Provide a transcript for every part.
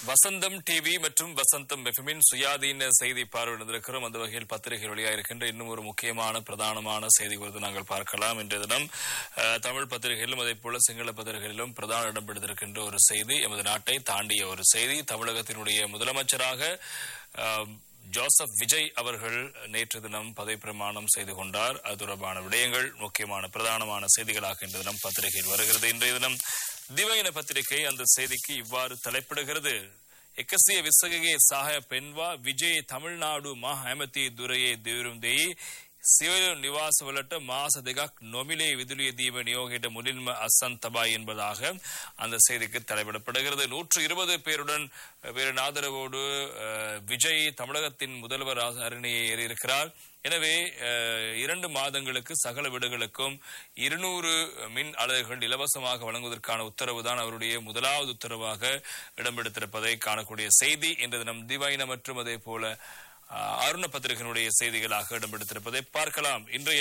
வசந்தம் TV மற்றும் வசந்தம் எஃப்எம்மின் சுயாதீன செய்தி பார்வையிட்டிருக்கிறோம் அந்த வகையில் பத்திரிகை வெளியாயிருக்கின்ற இன்னும் ஒரு முக்கியமான பிரதானமான செய்தி குறித்து நாங்கள் பார்க்கலாம் இன்றைய தினம் அஹ், தமிழ் பத்திரிகையிலும் அதே போல சிங்கள பத்திரிகைகளிலும் பிரதான இடம் பிடித்திருக்கின்ற ஒரு செய்தி எமது நாட்டை தாண்டிய ஒரு செய்தி தமிழகத்தினுடைய முதலமைச்சராக அஹ், ஜோசப் விஜய் அவர்கள் நேற்று தினம் பதவி பிரமாணம் செய்து கொண்டார் அது தொடர்பான விடயங்கள் முக்கியமான பிரதானமான செய்திகளாக இன்று தினம் பத்திரிகையில் வருகிறது இன்றைய தினம் திவையின பத்திரிகை அந்த செய்திக்கு இவ்வாறு தலைப்பிடுகிறது එකසිය විස්සකගේ සහය පෙන්වා විජයේ තමිල්නාඩු මහ ඇමති දුරයේ දෙවරුම් දෙයි සිවලු නිවාසවලට මාස දෙකක් නොමිලේ විදුලිය දීම நியோகிட்ட முன்னின்ம அசன் தபாய் என்பதாக அந்த செய்திக்கு தலைப்பிடப்படுகிறது நூற்று இருபது பேருடன் வேறு ஆதரவோடு அஹ், விஜய் தமிழகத்தின் முதல்வர் அரணியை ஏறியிருக்கிறார் எனவே அஹ், இரண்டு மாதங்களுக்கு சகல வீடுகளுக்கும் இருநூறு மின் அலகுகள் இலவசமாக வழங்குவதற்கான உத்தரவு தான் அவருடைய முதலாவது உத்தரவாக இடம்பெடுத்திருப்பதை காணக்கூடிய செய்தி இன்று தினம் திவைன மற்றும் அதே போல அஹ், அருண பத்திரிகையினுடைய செய்திகளாக இடம்பெடுத்திருப்பதை பார்க்கலாம் இன்றைய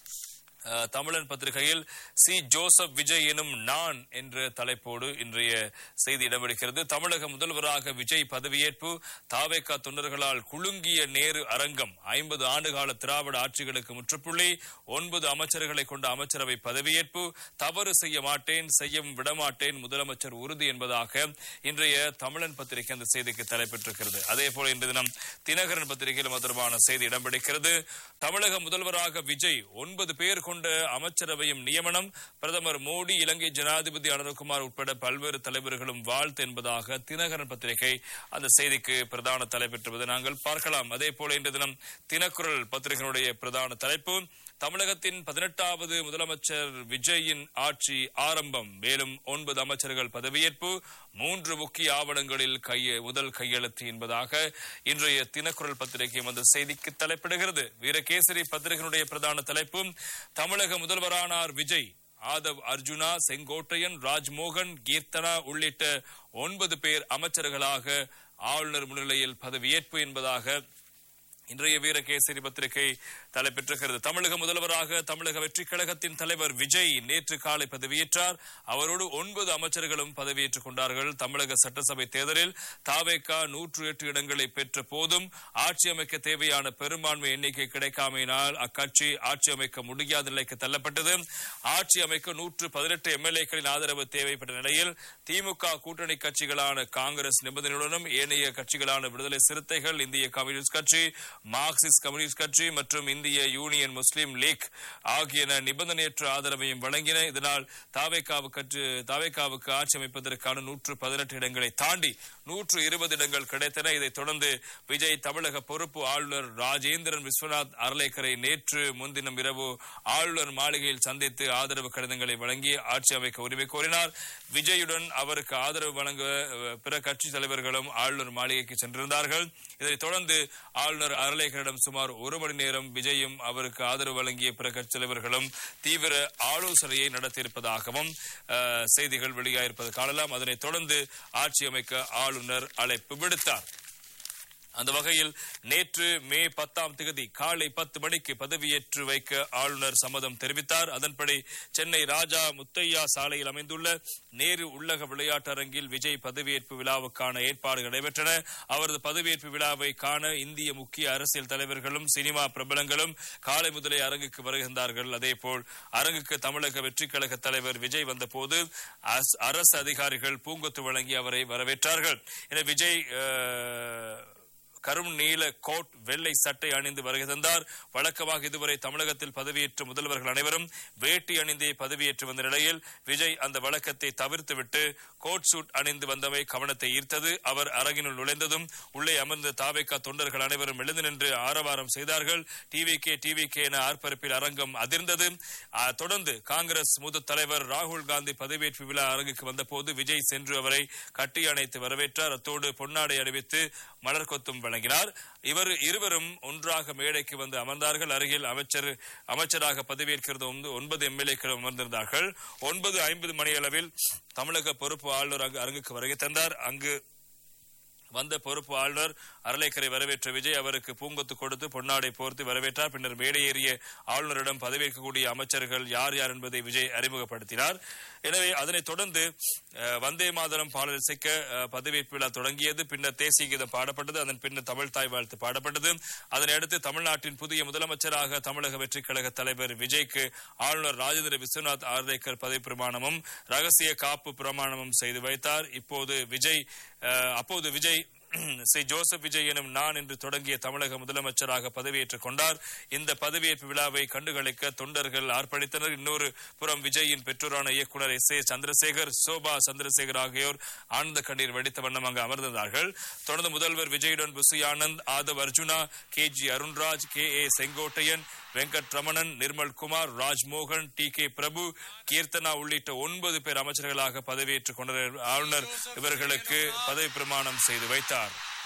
அஹ், தமிழன் பத்திரிகையில் சி ஜோசப் விஜய் எனும் நான் என்ற தலைப்போடு இன்றைய செய்தி இடம்பெடுக்கிறது தமிழக முதல்வராக விஜய் பதவியேற்பு தாவேகா தொண்டர்களால் குலுங்கிய நேரு அரங்கம் ஐம்பது ஆண்டுகால திராவிட ஆட்சிகளுக்கு முற்றுப்புள்ளி ஒன்பது அமைச்சர்களை கொண்ட அமைச்சரவை பதவியேற்பு தவறு செய்ய மாட்டேன் செய்யவும் விடமாட்டேன் முதலமைச்சர் உறுதி என்பதாக இன்றைய தமிழன் பத்திரிகை அந்த செய்திக்கு தலைப்பெற்றிருக்கிறது அதே போல இன்று தினம் தினகரன் பத்திரிகையில் அது தொடர்பான செய்தி இடம்பெடுக்கிறது தமிழக முதல்வராக விஜய் ஒன்பது பேர் கொண்ட அமைச்சரவையும் நியமனம் பிரதமர் மோடி இலங்கை ஜனாதிபதி அனுர்குமார் உட்பட பல்வேறு தலைவர்களும் வாழ்த்து என்பதாக தினகரன் பத்திரிகை அந்த செய்திக்கு பிரதான தலைப்பெற்றுவதை நாங்கள் பார்க்கலாம் அதே போல இன்று தினம் தினக்குரல் பத்திரிகையினுடைய பிரதான தலைப்பு தமிழகத்தின் பதினெட்டாவது முதலமைச்சர் விஜயின் ஆட்சி ஆரம்பம் மேலும் ஒன்பது அமைச்சர்கள் பதவியேற்பு மூன்று முக்கிய ஆவணங்களில் கைய முதல் கையெழுத்து என்பதாக இன்றைய தினக்குரல் பத்திரிகை அந்த செய்திக்கு தலைப்பிடுகிறது வீரகேசரி பத்திரிகையினுடைய பிரதான தலைப்பு தமிழக முதல்வரானார் விஜய் ஆதவ் அர்ஜுனா செங்கோட்டையன் ராஜ்மோகன் கீர்த்தனா உள்ளிட்ட ஒன்பது பேர் அமைச்சர்களாக ஆளுநர் முன்னிலையில் பதவியேற்பு என்பதாக இன்றைய வீரகேசரி பத்திரிகை தலைப்பெற்றுகிறது தமிழக முதல்வராக தமிழக வெற்றிக் கழகத்தின் தலைவர் விஜய் நேற்று காலை பதவியேற்றார் அவரோடு ஒன்பது அமைச்சர்களும் பதவியேற்றுக் கொண்டார்கள் தமிழக சட்டசபை தேர்தலில் தாவேகா நூற்று எட்டு இடங்களை பெற்ற போதும் ஆட்சி அமைக்க தேவையான பெரும்பான்மை எண்ணிக்கை கிடைக்காமையினால் அக்கட்சி ஆட்சி அமைக்க முடியாத நிலைக்கு தள்ளப்பட்டது ஆட்சி அமைக்க நூற்று பதினெட்டு எம்எல்ஏக்களின் ஆதரவு தேவைப்பட்ட நிலையில் திமுக கூட்டணி கட்சிகளான காங்கிரஸ் நிபந்தனையுடனும் ஏனைய கட்சிகளான விடுதலை சிறுத்தைகள் இந்திய கம்யூனிஸ்ட் கட்சி மார்க்சிஸ்ட் கம்யூனிஸ்ட் கட்சி மற்றும் இந்திய யூனியன் முஸ்லீம் லீக் ஆகியன நிபந்தனையற்ற ஆதரவையும் வழங்கின இதனால் தாவேக்காவுக்கு தாவேக்காவுக்கு ஆட்சி அமைப்பதற்கான நூற்று பதினெட்டு இடங்களை தாண்டி நூற்று இருபது இடங்கள் கிடைத்தன இதைத் தொடர்ந்து விஜய் தமிழக பொறுப்பு ஆளுநர் ராஜேந்திரன் விஸ்வநாத் அர்லேக்கரை நேற்று முன்தினம் இரவு ஆளுநர் மாளிகையில் சந்தித்து ஆதரவு கடிதங்களை வழங்கி ஆட்சி அமைக்க உரிமை கோரினார் விஜயுடன் அவருக்கு ஆதரவு வழங்க அஹ், பிற கட்சி தலைவர்களும் ஆளுநர் மாளிகைக்கு சென்றிருந்தார்கள் இதைத் தொடர்ந்து ஆளுநர் அர்லேக்கரிடம் சுமார் ஒரு மணி நேரம் விஜயும் அவருக்கு ஆதரவு வழங்கிய பிற கட்சி தலைவர்களும் தீவிர ஆலோசனையை நடத்தியிருப்பதாகவும் அஹ், செய்திகள் வெளியாயிருப்பது காணலாம் அதனைத் தொடர்ந்து ஆட்சி அமைக்க ஆளுநர் அழைப்பு விடுத்தார் அந்த வகையில் நேற்று மே பத்தாம் தேதி காலை பத்து மணிக்கு பதவியேற்று வைக்க ஆளுநர் சம்மதம் தெரிவித்தார் அதன்படி சென்னை ராஜா முத்தையா சாலையில் அமைந்துள்ள நேரு உள்ளக விளையாட்டு அரங்கில் விஜய் பதவியேற்பு விழாவுக்கான ஏற்பாடுகள் நடைபெற்றன அவரது பதவியேற்பு விழாவை காண இந்திய முக்கிய அரசியல் தலைவர்களும் சினிமா பிரபலங்களும் காலை முதலே அரங்குக்கு வருகின்றார்கள் அதேபோல் அரங்குக்கு தமிழக வெற்றிக் கழக தலைவர் விஜய் வந்தபோது அஸ்- அரசு அதிகாரிகள் பூங்கொத்து வழங்கி அவரை வரவேற்றார்கள் என விஜய் அஹ், கரும் நீல கோட் வெள்ளை சட்டை அணிந்து வருகை தந்தார் வழக்கமாக இதுவரை தமிழகத்தில் பதவியேற்ற முதல்வர்கள் அனைவரும் வேட்டி அணிந்தே பதவியேற்று வந்த நிலையில் விஜய் அந்த வழக்கத்தை தவிர்த்துவிட்டு கோட் சூட் அணிந்து வந்தவை கவனத்தை ஈர்த்தது அவர் அரங்கினுள் நுழைந்ததும் உள்ளே அமர்ந்த தாவேக்கா தொண்டர்கள் அனைவரும் எழுந்து நின்று ஆரவாரம் செய்தார்கள் டிவி கே டிவி கே என ஆர்ப்பரிப்பில் அரங்கம் அதிர்ந்தது ஆ, தொடர்ந்து காங்கிரஸ் மூத்த தலைவர் ராகுல் காந்தி பதவியேற்பு விழா அரங்குக்கு வந்தபோது விஜய் சென்று அவரை கட்டி அணைத்து வரவேற்றார் அத்தோடு பொன்னாடை அணிவித்து மலர் கொத்தும் வழங்கினார் இவர் இருவரும் ஒன்றாக மேடைக்கு வந்து அமர்ந்தார்கள் அருகில் அமைச்சர் அமைச்சராக பதவியேற்கிறது ஒன்பது- ஒன்பது எம்எல்ஏக்கள் அமர்ந்திருந்தார்கள் ஒன்பது ஐம்பது மணி அளவில் தமிழக பொறுப்பு ஆளுநர் அங்கு அரங்குக்கு வருகை தந்தார் அங்கு வந்த பொறுப்பு ஆளுநர் அரளைக்கரை வரவேற்ற விஜய் அவருக்கு பூங்கொத்து கொடுத்து பொன்னாடை போர்த்து வரவேற்றார் பின்னர் மேடையேறிய ஆளுநரிடம் பதவியேற்கக்கூடிய அமைச்சர்கள் யார் யார் என்பதை விஜய் அறிமுகப்படுத்தினார் எனவே அதனைத் தொடர்ந்து அஹ், வந்தே மாதரம் பாடல் இசைக்க அஹ், பதவியேற்பு விழா தொடங்கியது பின்னர் தேசிய கீதம் பாடப்பட்டது அதன் பின்னர் தமிழ் தாய் வாழ்த்து பாடப்பட்டது அதனை அடுத்து தமிழ்நாட்டின் புதிய முதலமைச்சராக தமிழக வெற்றிக் கழக தலைவர் விஜய்க்கு ஆளுநர் ராஜேந்திர விஸ்வநாத் ஆர்டேக்கர் பதவி பிரமாணமும் ரகசிய காப்பு பிரமாணமும் செய்து வைத்தார் இப்போது விஜய் அஹ், அப்போது விஜய் ஸ்ரீ ஜோசப் விஜய் எனும் நான் என்று தொடங்கிய தமிழக முதலமைச்சராக பதவியேற்றுக் கொண்டார் இந்த பதவியேற்பு விழாவை கண்டுகளிக்க தொண்டர்கள் ஆர்ப்பரித்தனர் இன்னொரு புறம் விஜயின் பெற்றோரான இயக்குனர் எஸ் ஏ சந்திரசேகர் சோபா சந்திரசேகர் ஆகியோர் ஆனந்த கண்ணீர் வெடித்த வண்ணம் அங்கு அமர்ந்திருந்தார்கள் தொடர்ந்து முதல்வர் விஜயுடன் Bussy Anand Aadhav Arjuna K G Arunraj K A Sengottaiyan Venkat Ramanan Nirmal Kumar Rajmohan T K Prabhu Keerthana உள்ளிட்ட ஒன்பது பேர் அமைச்சர்களாக பதவியேற்றுக் கொண்டனர் ஆளுநர் இவர்களுக்கு பதவி பிரமாணம் செய்து வைத்தார்